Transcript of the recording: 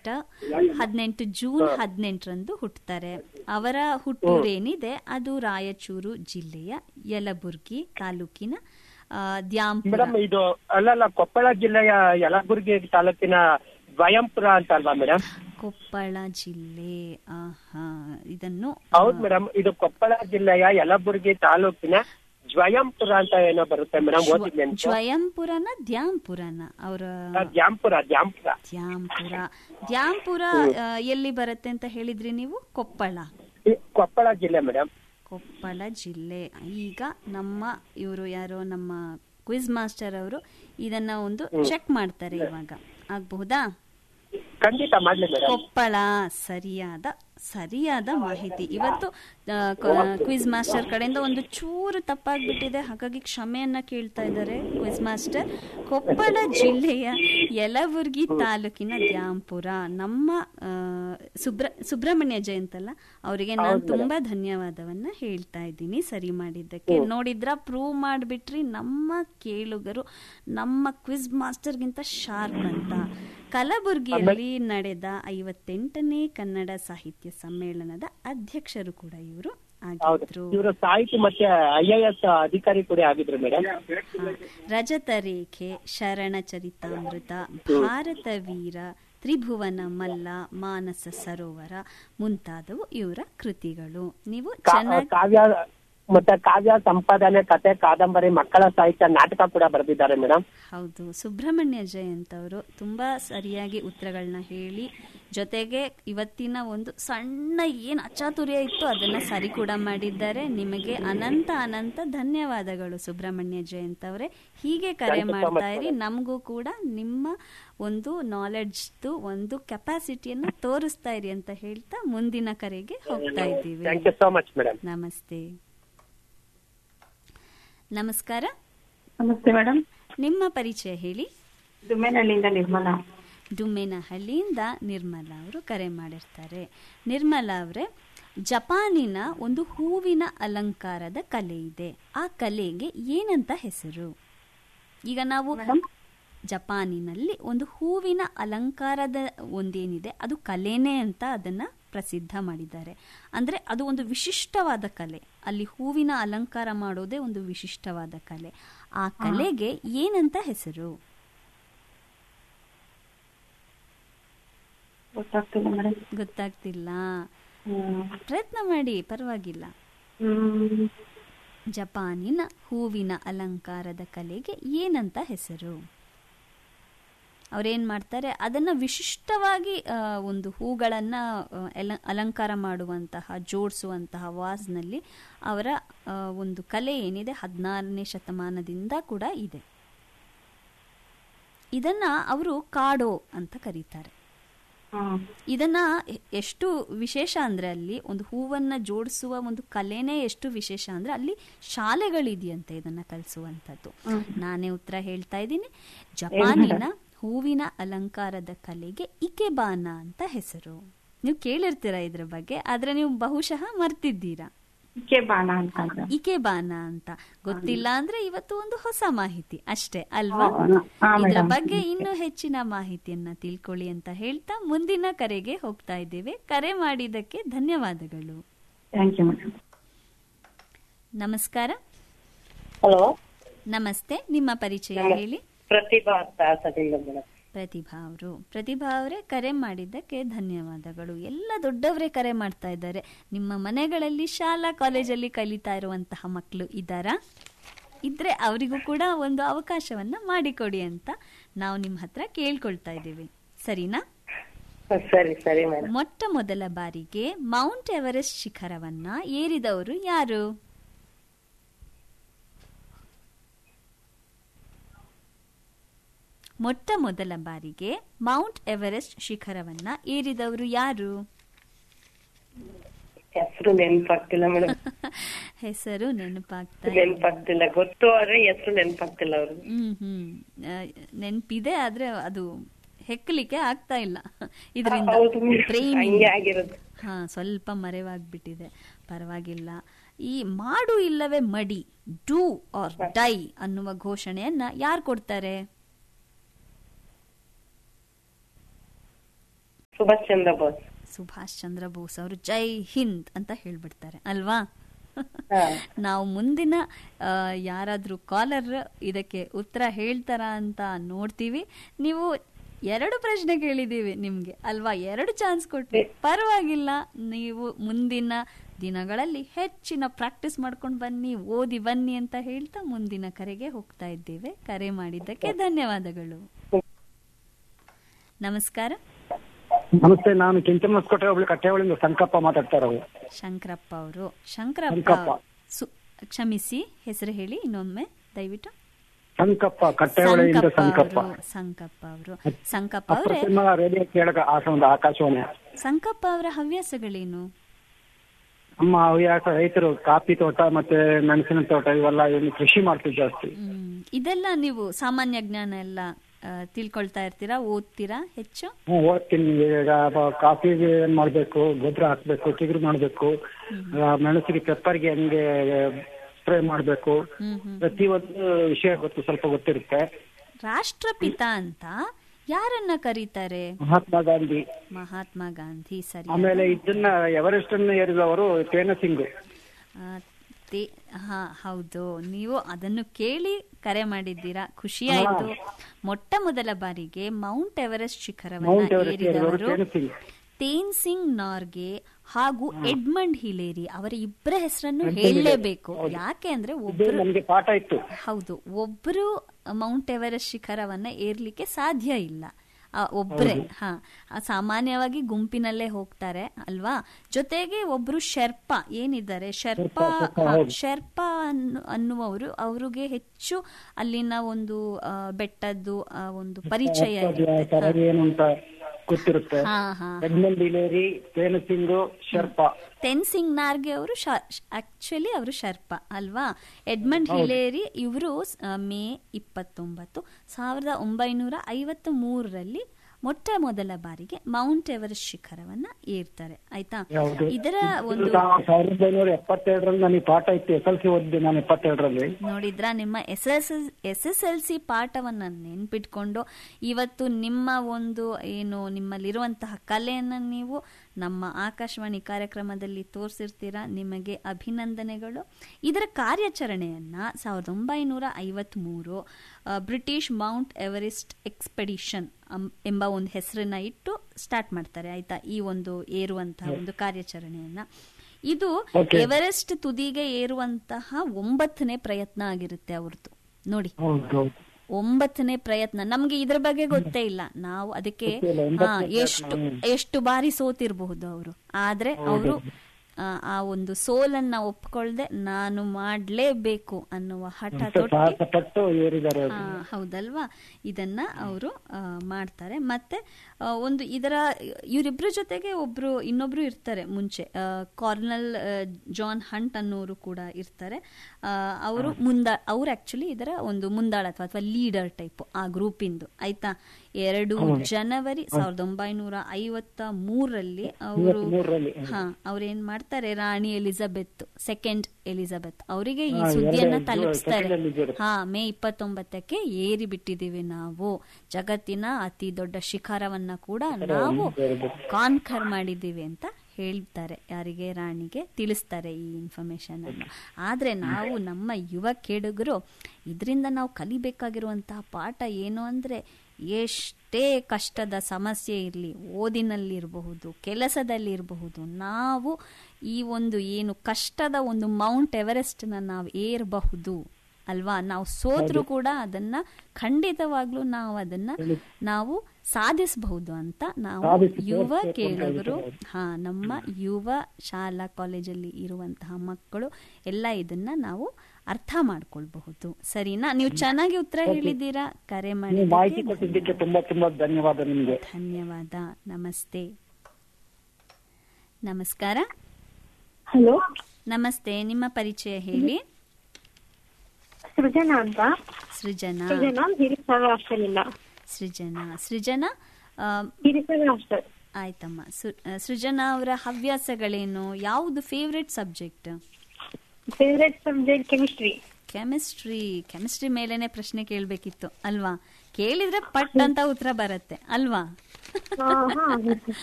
ಹದಿನೆಂಟು ಜೂನ್ ಹದಿನೆಂಟರಂದು ಹುಟ್ಟುತ್ತಾರೆ ಅವರ ಹುಟ್ಟೂರೇನಿದೆ ಅದು ರಾಯಚೂರು ಜಿಲ್ಲೆಯ ಯಲಬುರ್ಗಿ ತಾಲೂಕಿನ ಆ, ದ್ಯಾಂಪುರ ಮೇಡಮ್ ಇದು ಅಲ್ಲಲ್ಲ ಕೊಪ್ಪಳ ಜಿಲ್ಲೆಯ ಯಲಬುರ್ಗಿ ತಾಲೂಕಿನ ದ್ವಯಂಪುರ ಅಂತ ಅಲ್ವಾ ಮೇಡಮ್ ಕೊಪ್ಪಳ ಜಿಲ್ಲೆ ಆಹಾ ಇದನ್ನು ಹೌದ್ ಮೇಡಮ್ ಇದು ಕೊಪ್ಪಳ ಜಿಲ್ಲೆಯ ಯಲಬುರ್ಗಿ ತಾಲೂಕಿನ ಜ್ವಯಂಪುರ ಅಂತ ಏನೋ ಬರುತ್ತೆ ಮೇಡಮ್ ಓದಿದ್ದೆ ಅಂತ ಜ್ವಯಂಪುರನ ದ್ಯಾಂಪುರನ ಅವರ ದ್ಯಾಂಪುರ ದ್ಯಾಂಪುರ ದ್ಯಾಂಪುರ ದ್ಯಾಂಪುರ ಆ, ಎಲ್ಲಿ ಬರುತ್ತೆ ಅಂತ ಹೇಳಿದ್ರಿ ನೀವು ಕೊಪ್ಪಳ ಈ ಕೊಪ್ಪಳ ಜಿಲ್ಲೆ ಮೇಡಮ್ ಕೊಪ್ಪಳ ಜಿಲ್ಲೆ ಈಗ ನಮ್ಮ ಇವರು ಯಾರೋ ನಮ್ಮ ಕ್ವಿಜ್ ಮಾಸ್ಟರ್ ಅವರು ಇದನ್ನ ಒಂದು ಚೆಕ್ ಮಾಡ್ತಾರೆ ಇವಾಗ ಆಗಬಹುದಾ ಖಂಡಿತ ಮಾಡ್ಲಿ ಮೇಡಮ್ ಕೊಪ್ಪಳ ಸರಿಯಾದ ಸರಿಯಾದ ಮಾಹಿತಿ ಇವತ್ತು ಕ್ವಿಜ್ ಮಾಸ್ಟರ್ ಕಡೆಯಿಂದ ಒಂದು ಚೂರು ತಪ್ಪಾಗ್ಬಿಟ್ಟಿದೆ ಹಾಗಾಗಿ ಕ್ಷಮೆಯನ್ನ ಕೇಳ್ತಾ ಇದ್ದಾರೆ ಕ್ವಿಜ್ ಮಾಸ್ಟರ್ ಕೊಪ್ಪಳ ಜಿಲ್ಲೆಯ ಯಲಬುರ್ಗಿ ತಾಲೂಕಿನ ದ್ಯಾಂಪುರ ನಮ್ಮ ಆ, ಸುಬ್ರ ಸುಬ್ರಹ್ಮಣ್ಯ ಜಯಂತಲ್ಲ ಅವರಿಗೆ ನಾನು ತುಂಬಾ ಧನ್ಯವಾದವನ್ನ ಹೇಳ್ತಾ ಇದ್ದೀನಿ ಸರಿ ಮಾಡಿದ್ದಕ್ಕೆ ನೋಡಿದ್ರ ಪ್ರೂವ್ ಮಾಡಿಬಿಟ್ರಿ ನಮ್ಮ ಕೇಳುಗರು ನಮ್ಮ ಕ್ವಿಜ್ ಮಾಸ್ಟರ್ಗಿಂತ ಶಾರ್ಪ್ ಅಂತ ಕಲಬುರಗಿಯಲ್ಲಿ ನಡೆದ ಐವತ್ತೆಂಟನೇ ಕನ್ನಡ ಸಾಹಿತ್ಯ ಸಮ್ಮೇಳನದ ಅಧ್ಯಕ್ಷರು ಕೂಡ ಇವರು ಹೌದು ಆಗಿದ್ರು ಇವರು ಸಾಹಿತಿ ಮತ್ತೆ ಐ ಎ ಎಸ್ ಅಧಿಕಾರಿ ಕೂಡ ಆಗಿದ್ರು ಮೇಡಮ್ ಹಾ. ರಜತ ರೇಖೆ ಶರಣ ಚರಿತಾಮೃತ ಭಾರತ ವೀರ ತ್ರಿಭುವನ ಮಲ್ಲ ಮಾನಸ ಸರೋವರ ಮುಂತಾದವು ಇವರ ಕೃತಿಗಳು ನೀವು ಚೆನ್ನಾಗಿ ಕಾವ್ಯ ಮತ್ತೆ ಕಾವ್ಯ ಸಂಪಾದನೆ ಕತೆ ಕಾದಂಬರಿ ಮಕ್ಕಳ ಸಾಹಿತ್ಯ ನಾಟಕ ಕೂಡ ಬರೆದಿದ್ದಾರೆ ಮೇಡಮ್ ಹೌದು ಸುಬ್ರಹ್ಮಣ್ಯ ಜಯಂತ್ ಅವರು ತುಂಬಾ ಸರಿಯಾಗಿ ಉತ್ತರಗಳನ್ನ ಹೇಳಿ ಜೊತೆಗೆ ಇವತ್ತಿನ ಒಂದು ಸಣ್ಣ ಏನು ಅಚಾತುರ್ಯ ಇತ್ತು ಅದನ್ನ ಸರಿ ಕೂಡ ಮಾಡಿದ್ದಾರೆ ನಿಮಗೆ ಅನಂತ ಅನಂತ ಧನ್ಯವಾದಗಳು ಸುಬ್ರಹ್ಮಣ್ಯ ಜಯಂತ್ ಅವರೇ ಹೀಗೆ ಕರೆ Thank you so much, ಮಾಡ್ತಾ ಇರಿ ನಮಗೂ ಕೂಡ ನಿಮ್ಮ ಒಂದು ನಾಲೆಡ್ಜ್ದು ಒಂದು ಕೆಪಾಸಿಟಿಯನ್ನು ತೋರಿಸ್ತಾ ಇರಿ ಅಂತ ಹೇಳ್ತಾ ಮುಂದಿನ ಕರೆಗೆ ಹೋಗ್ತಾ ಇದ್ದೀವಿ thank you so much madam ನಮಸ್ತೆ ನಮಸ್ಕಾರ ನಮಸ್ತೆ ಮೇಡಮ್ ನಿಮ್ಮ ಪರಿಚಯ ಹೇಳಿ ದುಮ್ಮೇನಹಳ್ಳಿಯಿಂದ ನಿರ್ಮಲಾ ಡುಮ್ಮೇನಹಳ್ಳಿಯಿಂದ ನಿರ್ಮಲಾ ಅವರು ಕರೆ ಮಾಡಿರ್ತಾರೆ ನಿರ್ಮಲಾ ಅವರೇ ಜಪಾನಿನ ಒಂದು ಹೂವಿನ ಅಲಂಕಾರದ ಕಲೆ ಇದೆ ಆ ಕಲೆಗೆ ಏನಂತ ಹೆಸರು ಈಗ ನಾವು ಜಪಾನಿನಲ್ಲಿ ಒಂದು ಹೂವಿನ ಅಲಂಕಾರದ ಒಂದೇನಿದೆ ಅದು ಕಲೆನೇ ಅಂತ ಅದನ್ನ ಪ್ರಸಿದ್ಧ ಮಾಡಿದ್ದಾರೆ ಅಂದ್ರೆ ಅದು ಒಂದು ವಿಶಿಷ್ಟವಾದ ಕಲೆ ಅಲ್ಲಿ ಹೂವಿನ ಅಲಂಕಾರ ಮಾಡೋದೇ ಒಂದು ವಿಶಿಷ್ಟವಾದ ಕಲೆ ಆ ಕಲೆಗೆ ಏನಂತ ಹೆಸರು ಗೊತ್ತಾಗ್ತಿಲ್ಲ ಮೇಡಮ್ ಗೊತ್ತಾಗ್ತಿಲ್ಲ ಹ್ಮ್. ಪ್ರಯತ್ನ ಮಾಡಿ ಪರವಾಗಿಲ್ಲ ಹ್ಮ್. ಜಪಾನಿನ ಹೂವಿನ ಅಲಂಕಾರದ ಕಲೆಗೆ ಏನಂತ ಹೆಸರು ಅವ್ರೇನ್ ಮಾಡ್ತಾರೆ ಅದನ್ನ ವಿಶಿಷ್ಟವಾಗಿ ಆ, ಒಂದು ಹೂಗಳನ್ನ ಆ, ಎಲ- ಅಲಂಕಾರ ಮಾಡುವಂತಹ ಜೋಡಿಸುವಂತಹ ವಾಸ್ನಲ್ಲಿ ಅವರ ಆ, ಒಂದು ಕಲೆ ಏನಿದೆ ಹದಿನಾರನೇ ಶತಮಾನದಿಂದ ಕೂಡ ಇದೆ ಇದನ್ನ ಅವರು ಕಾಡೋ ಅಂತ ಕರೀತಾರೆ ಹ್ಮ್. ಇದನ್ನ ಎ- ಎಷ್ಟು ವಿಶೇಷ ಅಂದ್ರೆ ಅಲ್ಲಿ ಒಂದು ಹೂವನ್ನ ಜೋಡಿಸುವ ಒಂದು ಕಲೆನೇ ಎಷ್ಟು ವಿಶೇಷ ಅಂದ್ರೆ ಅಲ್ಲಿ ಶಾಲೆಗಳಿದೆಯಂತೆ ಇದನ್ನ ಕಲಿಸುವಂಥದ್ದು ನಾನೇ ಉತ್ತರ ಹೇಳ್ತಾ ಇದ್ದೀನಿ ಜಪಾನಿನ ಹೂವಿನ ಅಲಂಕಾರದ ಕಲೆಗೆ ಇಕೆಬಾನ ಅಂತ ಹೆಸರು ನೀವು ಕೇಳಿರ್ತೀರಾ ಇದ್ರ ಬಗ್ಗೆ ಆದ್ರೆ ನೀವು ಬಹುಶಃ ಮರ್ತಿದ್ದೀರಾ ಇಕ್ಕೆ ಬಾಣ ಅಂತಂದ್ರೆ ಇಕೆಬಾನ ಅಂತ ಗೊತ್ತಿಲ್ಲ ಅಂದ್ರೆ ಇವತ್ತು ಒಂದು ಹೊಸ ಮಾಹಿತಿ ಅಷ್ಟೇ ಅಲ್ವಾ ಹಾ, ಹಾ, ಇದ್ರ madam. ಬಗ್ಗೆ ಇನ್ನೂ ಹೆಚ್ಚಿನ ಮಾಹಿತಿಯನ್ನ ತಿಳ್ಕೊಳ್ಳಿ ಅಂತ ಹೇಳ್ತಾ ಮುಂದಿನ ಕರೆಗೆ ಹೋಗ್ತಾ ಇದ್ದೇವೆ ಕರೆ ಮಾಡಿದ್ದಕ್ಕೆ ಧನ್ಯವಾದಗಳು ಥ್ಯಾಂಕ್ ಯು ಮೇಡಮ್ ನಮಸ್ಕಾರ ಹಲೋ ನಮಸ್ತೆ ನಿಮ್ಮ ಪರಿಚಯ ಹೇಳಿ ಪ್ರತಿಭಾ ಅಂತ ಸದಿಂದ ಮೇಡಮ್ ಪ್ರತಿಭಾ ಅವರು ಪ್ರತಿಭಾ ಅವರೇ ಕರೆ ಮಾಡಿದ್ದಕ್ಕೆ ಧನ್ಯವಾದಗಳು ಎಲ್ಲ ದೊಡ್ಡವರೇ ಕರೆ ಮಾಡ್ತಾ ಇದ್ದಾರೆ ನಿಮ್ಮ ಮನೆಗಳಲ್ಲಿ ಶಾಲಾ ಕಾಲೇಜಲ್ಲಿ ಕಲಿತಾ ಇರುವಂತಹ ಮಕ್ಕಳು ಇದ್ದಾರಾ ಇದ್ರೆ ಅವರಿಗೂ ಕೂಡ ಒಂದು ಅವಕಾಶವನ್ನ ಮಾಡಿಕೊಡಿ ಅಂತ ನಾವು ನಿಮ್ಮ ಹತ್ರ ಕೇಳ್ಕೊಳ್ತಾ ಇದ್ದೀವಿ ಸರಿನಾ ಸರಿ ಸರಿ ಮೇಡಮ್ ಮೊಟ್ಟ ಮೊದಲ ಬಾರಿಗೆ ಮೌಂಟ್ ಎವರೆಸ್ಟ್ ಶಿಖರವನ್ನ ಏರಿದವರು ಯಾರು ಮೊಟ್ಟ ಮೊದಲ ಬಾರಿಗೆ ಮೌಂಟ್ ಎವರೆಸ್ಟ್ ಶಿಖರವನ್ನ ಏರಿದವರು ಯಾರು ಹೆಸರು ನೆನ್ಪಾಗ್ತಿಲ್ಲ ಮೇಡಮ್ ಹೆಸರು ನೆನಪಾಗ್ತಾ ಇಲ್ಲ. ನೆನ್ಪಾಗ್ತಿಲ್ಲ ಗೊತ್ತು ಆದ್ರೆ ಹೆಸರು ನೆನ್ಪಾಗ್ತಿಲ್ಲ ಅವ್ರಿಗೆ ಹ್ಮ್ ಹ್ಮ್ ಆ, ನೆನ್ಪಿದೆ ಆದ್ರೆ ಅದು ಹೆಕ್ಕಲಿಕ್ಕೆ ಆಗ್ತಾ ಇಲ್ಲ ಇದರಿಂದ ಹೌದು madam. ಟ್ರೈನಿಂಗ್ ಹಂಗೆ ಆಗಿರೋದು ಹಾ ಸ್ವಲ್ಪ ಮರೆವಾಗ್ಬಿಟ್ಟಿದೆ ಪರವಾಗಿಲ್ಲ ಈ ಮಾಡು ಇಲ್ಲವೇ ಮಡಿ ಡೂ ಆರ್ ಡೈ ಅನ್ನುವ ಘೋಷಣೆಯನ್ನ ಯಾರು ಕೊಡ್ತಾರೆ ಸುಭಾಷ್ ಚಂದ್ರ ಬೋಸ್ ಸುಭಾಷ್ ಚಂದ್ರ ಬೋಸ್ ಅವರು ಜೈ ಹಿಂದ್ ಅಂತ ಹೇಳ್ಬಿಡ್ತಾರೆ ಅಲ್ವಾ ಹಾ. ನಾವು ಮುಂದಿನ ಆ, ಯಾರಾದ್ರೂ ಕಾಲರ್ ಇದಕ್ಕೆ ಉತ್ತರ ಹೇಳ್ತಾರ ಅಂತ ನೋಡ್ತೀವಿ ನೀವು ಎರಡು ಪ್ರಶ್ನೆ ಕೇಳಿದೀವಿ ನಿಮ್ಗೆ ಅಲ್ವಾ ಎರಡು ಚಾನ್ಸ್ ಕೊಟ್ವಿ ಪರವಾಗಿಲ್ಲ ನೀವು ಮುಂದಿನ ದಿನಗಳಲ್ಲಿ ಹೆಚ್ಚಿನ ಪ್ರಾಕ್ಟೀಸ್ ಮಾಡ್ಕೊಂಡು ಬನ್ನಿ ಓದಿ ಬನ್ನಿ ಅಂತ ಹೇಳ್ತಾ ಮುಂದಿನ ಕರೆಗೆ ಹೋಗ್ತಾ ಇದ್ದೇವೆ ಕರೆ ಮಾಡಿದ್ದಕ್ಕೆ ಧನ್ಯವಾದಗಳು ನಮಸ್ಕಾರ ನಮಸ್ತೆ ನಾನು ಕೆಂಚಮ್ಮಸ್ಕೋಟೆ ಹೋಬಳಿ ಕಟ್ಟೆವಳಿಂದ ಸಂಕಪ್ಪ ಮಾತಾಡ್ತಾ ಇರೋದು ಶಂಕರಪ್ಪ ಅವರು ಶಂಕರಪ್ಪ ಶಂಕರಪ್ಪ. ಸು- ಕ್ಷಮಿಸಿ ಹೆಸರು ಹೇಳಿ ಇನ್ನೊಮ್ಮೆ ದಯವಿಟ್ಟು ಸಂಕಪ್ಪ ಕಟ್ಟೆವಳಿಯಿಂದ ಸಂಕಪ್ಪ ಅವರು ಸಂಕಪ್ಪ ಅವರು ಸಂಕಪ್ಪ ಅವರೇ ಅಪ್ರತಿಮ ರೇಡಿಯೋ ಕೇಳಕ ಆಸನದ ಆಕಾಶವಾಣಿ ಸಂಕಪ್ಪ ಅವರ ಹವ್ಯಾಸಗಳೇನು ನಮ್ಮ ಹವ್ಯಾಸ ರೈತರು ಕಾಫಿ ತೋಟ ಮತ್ತೆ ಮೆಣಸಿನ ತೋಟ ಇವೆಲ್ಲ ಇನ್ನು ಕೃಷಿ ಮಾಡ್ತೀವಿ ಜಾಸ್ತಿ ಹ್ಮ್. ಇದೆಲ್ಲ ನೀವು ಸಾಮಾನ್ಯ ಜ್ಞಾನ ಎಲ್ಲ ಆ, ತಿಳ್ಕೊಳ್ತಾ ಇರ್ತೀರಾ ಓದ್ತೀರಾ ಹೆಚ್ಚು ಹ್ಮ್, ಓದ್ತೀನಿ ಈಗ ಬ- ಕಾಫಿಗೆ ಏನ್ ಮಾಡ್ಬೇಕು ಗೊಬ್ಬರ ಹಾಕ್ಬೇಕು ಚಿಗುರು ಮಾಡ್ಬೇಕು ಆ, ಮೆಣಸಿಗೆ ಪೆಪ್ಪರ್ಗೆ ಹೆಂಗೆ ಸ್ಪ್ರೇ ಮಾಡ್ಬೇಕು ಹ್ಮ್ ಹ್ಮ್ ಪ್ರತಿಯೊಂದು ವಿಷಯ ಗೊತ್ತು ಸ್ವಲ್ಪ ಗೊತ್ತಿರುತ್ತೆ ರಾಷ್ಟ್ರಪಿತ ಅಂತ ಯಾರನ್ನ ಕರೀತಾರೆ ಮಹಾತ್ಮ ಗಾಂಧಿ ಮಹಾತ್ಮ ಗಾಂಧಿ ಸರಿ ಆಮೇಲೆ ಇದನ್ನ ಎವರೆಸ್ಟ್ ಅನ್ನು ಏರಿದವರು ತೇನ ಸಿಂಗ್ ಆ, ತೆ- ಹಾ ಹೌದು ನೀವು ಅದನ್ನು ಕೇಳಿ ಕರೆ ಮಾಡಿದ್ದೀರಾ ಖುಷಿಯಾಯ್ತು ಮೊಟ್ಟ ಮೊದಲ ಬಾರಿಗೆ ಮೌಂಟ್ ಎವರೆಸ್ಟ್ ಶಿಖರವನ್ನ ಮೌಂಟ್ ಎವರೆಸ್ಟ್ ಏರಿದವರು ಏರಿದವರು ತೇನ ಸಿಂಗ್ ತೇನ್ ಸಿಂಗ್ ನಾರ್ಗೆ ಹಾಗೂ ಎಡ್ಮಂಡ್ ಹಿಲೇರಿ ಅವರ ಇಬ್ಬರ ಹೆಸರನ್ನು ಹೇಳಲೇಬೇಕು ಯಾಕೆ ಅಂದ್ರೆ ಇದು ಒಬ್ರು ನಮ್ಗೆ ಪಾಠ ಇತ್ತು ಹೌದು ಒಬ್ರು ಮೌಂಟ್ ಎವರೆಸ್ಟ್ ಶಿಖರವನ್ನ ಏರ್ಲಿಕ್ಕೆ ಸಾಧ್ಯ ಇಲ್ಲ ಆ, ಒಬ್ರೇ ಹಾ ಆ, ಸಾಮಾನ್ಯವಾಗಿ ಗುಂಪಿನಲ್ಲೇ ಹೋಗ್ತಾರೆ ಅಲ್ವಾ ಜೊತೆಗೆ ಒಬ್ರು ಶೆರ್ಪಾ ಏನಿದ್ದಾರೆ ಶೆರ್ಪಾ ಹಾ, ಶೆರ್ಪಾ ಅನ್ನು- ಅನ್ನುವವರು ಅವ್ರಿಗೆ ಹೆಚ್ಚು ಅಲ್ಲಿನ ಒಂದು ಆ, ಬೆಟ್ಟದ್ದು ಆ, ಒಂದು ಪರಿಚಯ ಇರುತ್ತೆ ತರ ಏನು ಅಂತ ಗೊತ್ತಿರುತ್ತೆ ಹಾ ಹಾ ಎಡ್ಮಂಡ್ ಇಲೇರಿ ತೇನ ಸಿಂಗ್ ಶರ್ಪಾ ತೆನ್ ಸಿಂಗ್ ನಾರ್ಗೆ ಅವರು ಆಕ್ಚುಲಿ ಅವರು ಶರ್ಪಾ ಅಲ್ವಾ ಎಡ್ಮಂಡ್ ಹಿಲೇರಿ ಇವರು ಮೇ ಇಪ್ಪತ್ತೊಂಬತ್ತು ಸಾವಿರದ ಒಂಬೈನೂರ ಐವತ್ತು ಮೂರರಲ್ಲಿ ಮೊಟ್ಟ ಮೊದಲ ಬಾರಿಗೆ ಮೌಂಟ್ ಎವರೆಸ್ಟ್ ಶಿಖರವನ್ನ ಏರ್ತಾರೆ ಆಯ್ತಾ ಯಾವುದು ಇದರ ಒಂದು ಸಾವಿರದ ಒಂಬೈನೂರ ಎಪ್ಪತ್ತೆರಡರಲ್ಲಿ ನನಗೆ ಪಾಠ ಇತ್ತು ಎಸ್ ಎಲ್ ಸಿ ಓದಿದ್ದೆ ನಾನು ಎಪ್ಪತ್ತೆರಡರಲ್ಲಿ ನೋಡಿದ್ರ ನಿಮ್ಮ S S S S L C ಪಾಠವನ್ನ ನೆನ್ಪಿಟ್ಕೊಂಡು ಇವತ್ತು ನಿಮ್ಮ ಒಂದು ಏನು ನಿಮ್ಮಲ್ಲಿರುವಂತಹ ಕಲೆಯನ್ನ ನೀವು ನಮ್ಮ ಆಕಾಶವಾಣಿ ಕಾರ್ಯಕ್ರಮದಲ್ಲಿ ತೋರಿಸಿರ್ತೀರಾ ನಿಮಗೆ ಅಭಿನಂದನೆಗಳು ಇದರ ಕಾರ್ಯಾಚರಣೆಯನ್ನ ಸಾವಿರದ ಒಂಬೈನೂರ ಐವತ್ಮೂರು ಬ್ರಿಟಿಷ್ ಮೌಂಟ್ ಎವರೆಸ್ಟ್ ಎಕ್ಸ್ಪೆಡಿಷನ್ ಎಂಬ ಒಂದು ಹೆಸರನ್ನ ಇಟ್ಟು ಸ್ಟಾರ್ಟ್ ಮಾಡ್ತಾರೆ ಆಯ್ತಾ ಈ ಒಂದು ಏರುವಂತಹ ಒಂದು ಕಾರ್ಯಾಚರಣೆಯನ್ನ ಇದು ಎವರೆಸ್ಟ್ ತುದಿಗೆ ಏರುವಂತಹ ಒಂಬತ್ತನೇ ಪ್ರಯತ್ನ ಆಗಿರುತ್ತೆ ಅವ್ರದ್ದು ನೋಡಿ ಹೌದು ಒಂಬತ್ತನೇ ಪ್ರಯತ್ನ ನಮ್ಗೆ ಇದ್ರ ಬಗ್ಗೆ ಗೊತ್ತೇ ಇಲ್ಲ ನಾವು ಅದಕ್ಕೆ ಹಾ ಎಷ್ಟು ಎಷ್ಟು ಬಾರಿ ಸೋತಿರಬಹುದು ಅವರು ಆದ್ರೆ ಅವರು ಆ ಒಂದು ಸೋಲನ್ನ ಒಪ್ಕೊಳ್ದೆ ನಾನು ಮಾಡ್ಲೇಬೇಕು ಅನ್ನುವ ಹಠ ತೊಟ್ಟು ಸಾಹಸಪಟ್ಟು ಏರಿದ್ದಾರೆ ಆ, ಹೌದಲ್ವಾ ಇದನ್ನ ಅವರು ಮಾಡ್ತಾರೆ ಮತ್ತೆ ಆ, ಒಂದು ಇದರ ಇವರಿಬ್ರ ಜೊತೆಗೆ ಒಬ್ರು ಇನ್ನೊಬ್ರು ಇರ್ತಾರೆ ಮುಂಚೆ ಆ, ಕಾರ್ನಲ್ ಆ, ಜಾನ್ ಹಂಟ್ ಅನ್ನೋರು ಕೂಡ ಇರ್ತಾರೆ ಅವರು ಮುಂದ ಅವ್ರು ಆಕ್ಚುಲಿ ಇದರ ಒಂದು ಮುಂದಾಳತ್ವ ಅಥವಾ ಲೀಡರ್ ಟೈಪ್ ಆ ಗ್ರೂಪಿಂದು ಆಯ್ತಾ ಎರಡು ಜನವರಿ ಸಾವಿರದ ಒಂಬೈನೂರ ಐವತ್ತ ಮೂರರಲ್ಲಿ ಅವರು ಮೂರರಲ್ಲಿ ಹಾ ಅವ್ರೇನ್ ಮಾಡ್ತಾರೆ ರಾಣಿ ಎಲಿಜಬೆತ್ ಸೆಕೆಂಡ್ ಎಲಿಜಬೆತ್ ಅವರಿಗೆ ಈ ಸುದ್ದಿಯನ್ನ ತಲುಪಿಸ್ತಾರೆ ಹಾ ಮೇ ಇಪ್ಪತ್ತೊಂಬತ್ತಕ್ಕೆ ಏರಿ ಬಿಟ್ಟಿದೀವಿ ನಾವು ಜಗತ್ತಿನ ಅತಿ ದೊಡ್ಡ ಶಿಖರವನ್ನ ಕೂಡ ನಾವು ಕಾನ್ಕರ್ ಮಾಡಿದ್ದೀವಿ ಅಂತ ಹೇಳ್ತಾರೆ ಯಾರಿಗೆ ರಾಣಿಗೆ ತಿಳಿಸ್ತಾರೆ ಈ ಇನ್ಫಾರ್ಮೇಶನ್ ಅನ್ನು ಆದ್ರೆ ನಾವು ನಮ್ಮ ಯುವ ಕೇಳುಗರು ಇದರಿಂದ ನಾವು ಕಲಿಬೇಕಾಗಿರುವಂತಹ ಪಾಠ ಏನು ಅಂದ್ರೆ ಎಷ್ಟೇ ಕಷ್ಟದ ಸಮಸ್ಯೆ ಇರಲಿ ಓದಿನಲ್ಲಿರಬಹುದು ಕೆಲಸದಲ್ಲಿರಬಹುದು ನಾವು ಈ ಒಂದು ಏನು ಕಷ್ಟದ ಒಂದು ಮೌಂಟ್ ಎವರೆಸ್ಟ್ನ ನಾವು ಏರಬಹುದು ಅಲ್ವಾ ನಾವು ಸೋತ್ರು ಕೂಡ ಅದನ್ನ ಖಂಡಿತವಾಗ್ಲೂ ನಾವು ಅದನ್ನ ನಾವು ಸಾಧಿಸಬಹುದು ಅಂತ ನಾವು ಸಾಧಿಸಿ ಯುವ ತೋರ್ಸ್ಬೇಕು ಅಂತ ಕೇಳುಗರು ಹೇಳ್ತಾರೆ. ಹಾ ನಮ್ಮ ಯುವ ಶಾಲಾ ಕಾಲೇಜಲ್ಲಿ ಇರುವಂತಹ ಮಕ್ಕಳು ಎಲ್ಲ ಇದನ್ನ ನಾವು ಅರ್ಥ ಮಾಡ್ಕೊಳ್ಬಹುದು ಸರಿನಾ ನೀವು ಚೆನ್ನಾಗಿ ಉತ್ತರ ಹೇಳಿದ್ದೀರಾ ಕರೆ ನೀವು ಮಾಹಿತಿ ಮಾಡಿ ಕೊಟ್ಟಿದ್ದಕ್ಕೆ ತುಂಬಾ ತುಂಬಾ ಧನ್ಯವಾದ ನಿಮ್ಗೆ ಧನ್ಯವಾದ ನಮಸ್ತೆ ನಮಸ್ಕಾರ ಹಲೋ ನಮಸ್ತೆ ನಿಮ್ಮ ಪರಿಚಯ ಹೇಳಿ ಸೃಜನಾ ಅಂತ ಸೃಜನಾ ಸೃಜನಾ ಹಿರಿಸಾಗ ಹಾಸ್ಟೆಲ್ ಇಲ್ಲ ಸೃಜನಾ ಸೃಜನಾ ಆ, ಹಿರಿಸಾಗ ಹಾಸ್ಟೆಲ್ ಆಯ್ತಮ್ಮ ಸೃ- ಆ, ಸೃಜನಾ ಅವರ ಹವ್ಯಾಸಗಳೇನು ಯಾವುದು favourite subject favourite subject chemistry chemistry chemistry ಮೇಲೇನೆ ಪ್ರಶ್ನೆ ಕೇಳಬೇಕಿತ್ತು ಅಲ್ವಾ ಕೇಳಿದ್ರೆ ಪಟ್ ಅಂತ ಉತ್ತರ ಬರುತ್ತೆ ಅಲ್ವಾ ಹಾ